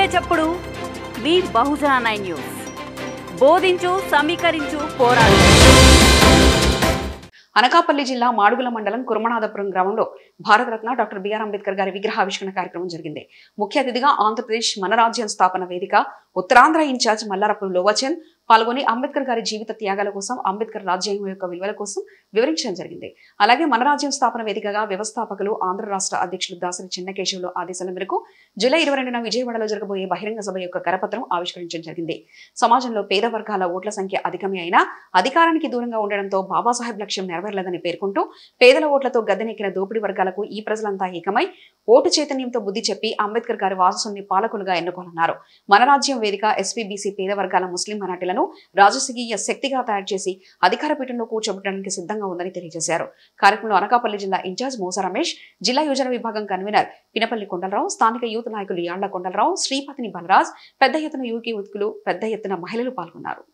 చప్పుడు మీ బహుజన nine news బోధించు సమీకరించు పోరాడు అనకాపల్లి జిల్లా మాడుగుల మండలం కురమనాథపురం గ్రామంలో భారతరత్న డాక్టర్ బిఆర్ అంబేద్కర్ గారి విగ్రహావిష్కరణ కార్యక్రమం జరిగింది ముఖ్య అతిథిగా ఆంధ్రప్రదేశ్ మన రాజ్యం స్థాపన వేదిక ఉత్తరాంధ్ర ఇన్ఛార్జ్ మల్లారపు లోవచంద్ పాల్గొని అంబేద్కర్ గారి జీవిత త్యాగాల కోసం అంబేద్కర్ రాజ్యాంగం యొక్క విలువల కోసం వివరించడం జరిగింది అలాగే మన రాజ్యం స్థాపన వేదికగా వ్యవస్థాపకులు ఆంధ్ర రాష్ట్ర అధ్యక్షులు దాసరి చిన్నకేశవులు ఆదేశాల మేరకు జూలై ఇరవై రెండున విజయవాడలో జరగబోయే బహిరంగ సభ యొక్క కరపత్రం ఆవిష్కరించడం జరిగింది సమాజంలో పేద వర్గాల ఓట్ల సంఖ్య అధికమే అయినా అధికారానికి దూరంగా ఉండడంతో బాబాసాహెబ్ లక్ష్యం నెరవేరలేదని పేర్కొంటూ పేదల ఓట్లతో గద్దెనెక్కిన దోపిడీ వర్గాలకు ఈ ప్రజలంతా ఏకమై ఓటు చైతన్యంతో బుద్ధి చెప్పి అంబేద్కర్ గారి వారసుల్ని పాలకులుగా ఎన్నుకోనున్నారు మన రాజ్యం వేదిక ఎస్పీబీసీ పేద వర్గాల ముస్లిం మరాఠీలను రాజకీయ శక్తిగా తయారు చేసి అధికార పీఠంలో కూర్చోబెట్టడానికి సిద్ధంగా ఉందని తెలియజేశారు కార్యక్రమంలో అనకాపల్లి జిల్లా ఇన్ఛార్జ్ మోస రమేష్ జిల్లా యోజన విభాగం కన్వీనర్ పినపల్లి కొండలరావు స్థానిక యూత్ నాయకులు యాళ్ల కొండలరావు శ్రీపతిని బలరాజ్ పెద్ద ఎత్తున యువకి ఉత్కులు పెద్ద ఎత్తున మహిళలు పాల్గొన్నారు